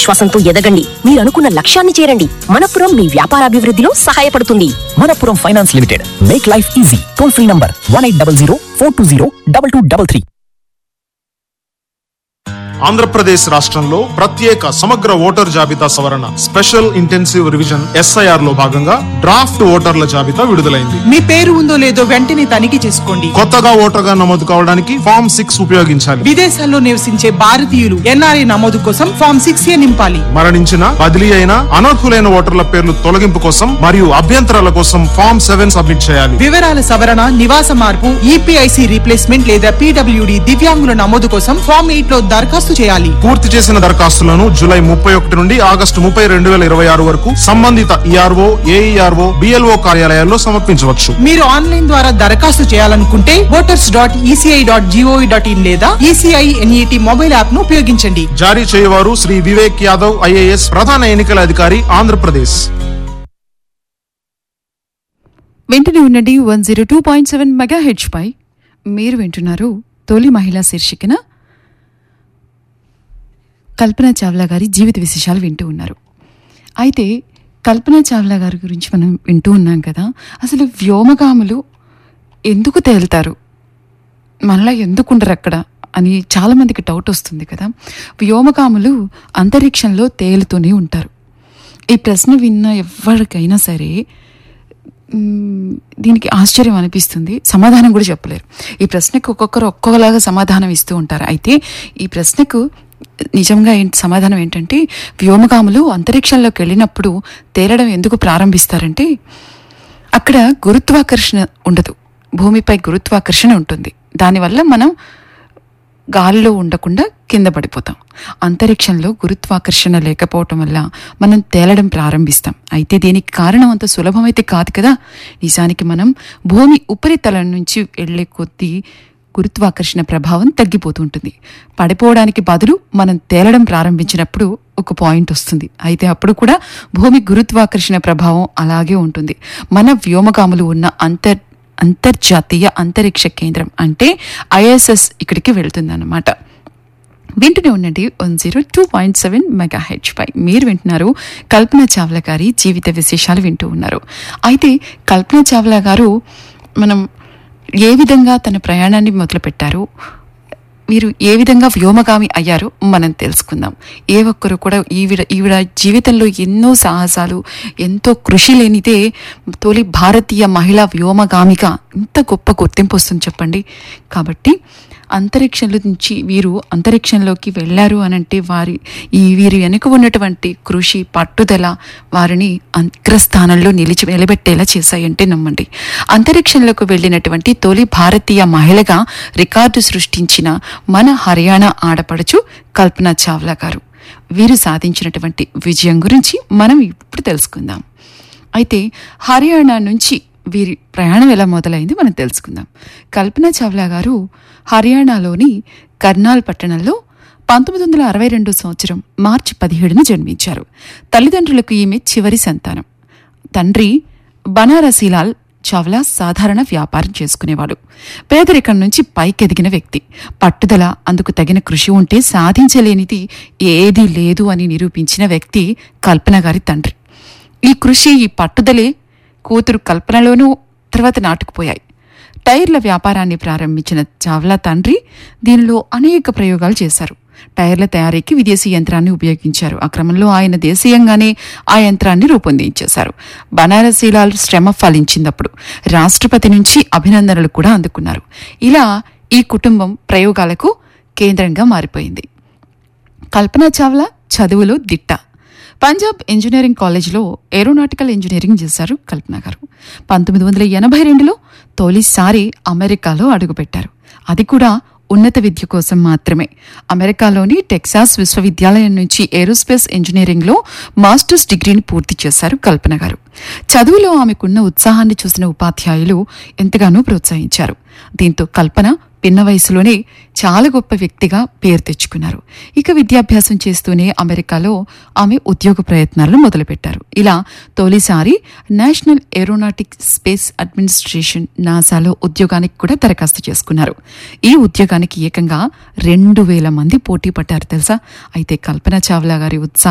ఆత్మవిశ్వాసంతో ఎదగండి మీరు అనుకున్న లక్ష్యాన్ని చేరండి మనపురం మీ వ్యాపారాభివృద్ధిలో సహాయపడుతుంది Manappuram finance limited make life easy toll free number one eight double zero four two zero double two double three Andhra Pradesh రాష్ట్రంలో ప్రత్యేక సమగ్ర ఓటర్ జాబితా సవరణ స్పెషల్ ఇంటెన్సివ్ రివిజన్ ఎస్ఐఆర్ లో భాగంగా డ్రాఫ్ట్ ఓటర్ల జాబితా విడుదలైంది మీ పేరు ఉందో లేదో వెంటనే తనిఖీ చేసుకోండి కొత్తగా ఓటర్గా నమోదు కావడానికి ఫామ్ సిక్స్ ఉపయోగించాలి విదేశాల్లో నివసించే భారతీయులు ఎన్ఆర్ఐ నమోదు కోసం ఫామ్ సిక్స్ ఏ నింపాలి మరణించిన బదిలీ అయిన అనర్హులైన ఓటర్ల పేర్లు తొలగింపు కోసం మరియు అభ్యంతరాల కోసం ఫామ్ సెవెన్ సబ్మిట్ చేయాలి వివరాల సవరణ నివాస మార్పు ఈపీఐసి రీప్లేస్మెంట్ లేదా పీడబ్ల్యూడి దివ్యాంగుల నమోదు కోసం ఫామ్ ఎయిట్ లో దరఖాస్తు చేయాలి పూర్తి చేసిన దరఖాస్తులను జూలై ముప్పై ఒకటి నుండి ఆగస్టు ముప్పై రెండు వేల ఇరవై ఆరు వరకు సంబంధిత ఈఆర్ఓ ఏఈఆర్ఓ బిఎల్ఓ కార్యాలయాల్లో సమర్పించవచ్చు మీరు ఆన్లైన్ ద్వారా దరఖాస్తు చేయాలనుకుంటే voters dot ECI dot GOV dot in లేదా ఈసీఐ ఎన్ఈటి మొబైల్ యాప్ ను ఉపయోగించండి జారీ చేయవారు శ్రీ వివేక్ యాదవ్ ఐఏఎస్ ప్రధాన ఎన్నికల అధికారి ఆంధ్రప్రదేశ్ వెంటనే ఉండండి one zero two point seven మెగా హెచ్ పై మీరు వింటున్నారు తొలి మహిళా శీర్షికన కల్పన చావ్లా గారి జీవిత విశేషాలు వింటూ ఉన్నారు అయితే కల్పన చావ్లా గారి గురించి మనం వింటూ ఉన్నాం కదా అసలు వ్యోమగాములు ఎందుకు తేలుతారు మనలా ఎందుకు ఉండరు అక్కడ అని చాలామందికి డౌట్ వస్తుంది కదా వ్యోమగాములు అంతరిక్షంలో తేలుతూనే ఉంటారు ఈ ప్రశ్న విన్న ఎవరికైనా సరే మ్మ్, దీనికి ఆశ్చర్యం అనిపిస్తుంది సమాధానం కూడా చెప్పలేరు ఈ ప్రశ్నకు ఒక్కొక్కరు ఒక్కొక్కలాగా సమాధానం ఇస్తూ ఉంటారు అయితే ఈ ప్రశ్నకు నిజంగా ఏంటి సమాధానం ఏంటంటే వ్యోమగాములు అంతరిక్షంలోకి వెళ్ళినప్పుడు తేలడం ఎందుకు ప్రారంభిస్తారంటే అక్కడ గురుత్వాకర్షణ ఉండదు భూమిపై గురుత్వాకర్షణ ఉంటుంది దానివల్ల మనం గాలిలో ఉండకుండా కింద పడిపోతాం అంతరిక్షంలో గురుత్వాకర్షణ లేకపోవటం వల్ల మనం తేలడం ప్రారంభిస్తాం అయితే దీనికి కారణం అంత సులభమైతే కాదు కదా నిజానికి మనం భూమి ఉపరితలం నుంచి వెళ్ళే కొద్దీ గురుత్వాకర్షణ ప్రభావం తగ్గిపోతుంటుంది పడిపోవడానికి బదులు మనం తేలడం ప్రారంభించినప్పుడు ఒక పాయింట్ వస్తుంది అయితే అప్పుడు కూడా భూమి గురుత్వాకర్షణ ప్రభావం అలాగే ఉంటుంది మన వ్యోమగాములు ఉన్న అంతర్ అంతర్జాతీయ అంతరిక్ష కేంద్రం అంటే ఐఎస్ఎస్ ఇక్కడికి వెళ్తుందన్నమాట వింటూనే ఉండండి one zero two point seven మెగా హెచ్ పై మీరు వింటున్నారు కల్పన చావ్లా గారి జీవిత విశేషాలు వింటూ ఉన్నారు అయితే కల్పన చావ్లా గారు మనం ఏ విధంగా తన ప్రయాణాన్ని మొదలుపెట్టారు వీరు ఏ విధంగా వ్యోమగామి అయ్యారో మనం తెలుసుకుందాం ఏ ఒక్కరు కూడా ఈవిడ ఈవిడ జీవితంలో ఎన్నో సాహసాలు ఎంతో కృషి లేనిదే తొలి భారతీయ మహిళా వ్యోమగామిగా ఇంత గొప్ప గుర్తింపు వస్తుంది చెప్పండి కాబట్టి అంతరిక్షంలో నుంచి వీరు అంతరిక్షంలోకి వెళ్ళారు అనంటే వారి ఈ వీరి వెనుక ఉన్నటువంటి కృషి పట్టుదల వారిని అగ్రస్థానంలో నిలిచి నిలబెట్టేలా చేశాయంటే నమ్మండి అంతరిక్షంలోకి వెళ్ళినటువంటి తొలి భారతీయ మహిళగా రికార్డు సృష్టించిన మన హర్యానా ఆడపడుచు కల్పన చావ్లా గారు వీరు సాధించినటువంటి విజయం గురించి మనం ఇప్పుడు తెలుసుకుందాం అయితే హర్యానా నుంచి వీరి ప్రయాణం ఎలా మొదలైంది మనం తెలుసుకుందాం కల్పన చావ్లా గారు హర్యానాలోని కర్నాల్ పట్టణంలో పంతొమ్మిది వందల అరవై రెండు సంవత్సరం మార్చి పదిహేడున జన్మించారు తల్లిదండ్రులకు ఈమె చివరి సంతానం తండ్రి బనారసీలాల్ చావ్లా సాధారణ వ్యాపారం చేసుకునేవాడు పేదరికం నుంచి పైకెదిగిన వ్యక్తి పట్టుదల అందుకు తగిన కృషి ఉంటే సాధించలేనిది ఏదీ లేదు అని నిరూపించిన వ్యక్తి కల్పన గారి తండ్రి ఈ కృషి ఈ పట్టుదలే కూతురు కల్పనలోనూ తర్వాత నాటుకుపోయాయి టైర్ల వ్యాపారాన్ని ప్రారంభించిన చావ్లా తండ్రి దీనిలో అనేక ప్రయోగాలు చేశారు టైర్ల తయారీకి విదేశీ యంత్రాన్ని ఉపయోగించారు ఆ క్రమంలో ఆయన దేశీయంగానే ఆ యంత్రాన్ని రూపొందించేశారు బనారసీలాల్ శ్రమ ఫలించిందప్పుడు రాష్ట్రపతి నుంచి అభినందనలు కూడా అందుకున్నారు ఇలా ఈ కుటుంబం ప్రయోగాలకు కేంద్రంగా మారిపోయింది కల్పన చావ్లా చదువులో దిట్ట పంజాబ్ ఇంజనీరింగ్ కాలేజ్లో ఏరోనాటికల్ ఇంజనీరింగ్ చేశారు కల్పన గారు పంతొమ్మిది వందల ఎనభై రెండులో తొలిసారి అమెరికాలో అడుగుపెట్టారు అది కూడా ఉన్నత విద్య కోసం మాత్రమే అమెరికాలోని టెక్సాస్ విశ్వవిద్యాలయం నుంచి ఏరోస్పేస్ ఇంజనీరింగ్లో మాస్టర్స్ డిగ్రీని పూర్తి చేశారు కల్పన గారు చదువులో ఆమెకున్న ఉత్సాహాన్ని చూసిన ఉపాధ్యాయులు ఎంతగానో ప్రోత్సహించారు దీంతో కల్పన పిన్న వయసులోనే చాలా గొప్ప వ్యక్తిగా పేరు తెచ్చుకున్నారు ఇక విద్యాభ్యాసం చేస్తూనే అమెరికాలో ఆమె ఉద్యోగ ప్రయత్నాలను మొదలుపెట్టారు ఇలా తొలిసారి నేషనల్ ఏరోనాటిక్ స్పేస్ అడ్మినిస్ట్రేషన్ నాసాలో ఉద్యోగానికి కూడా దరఖాస్తు చేసుకున్నారు ఈ ఉద్యోగానికి ఏకంగా రెండు వేల మంది పోటీ పడ్డారు తెలుసా అయితే కల్పన చావ్లా గారి ఉత్సాహం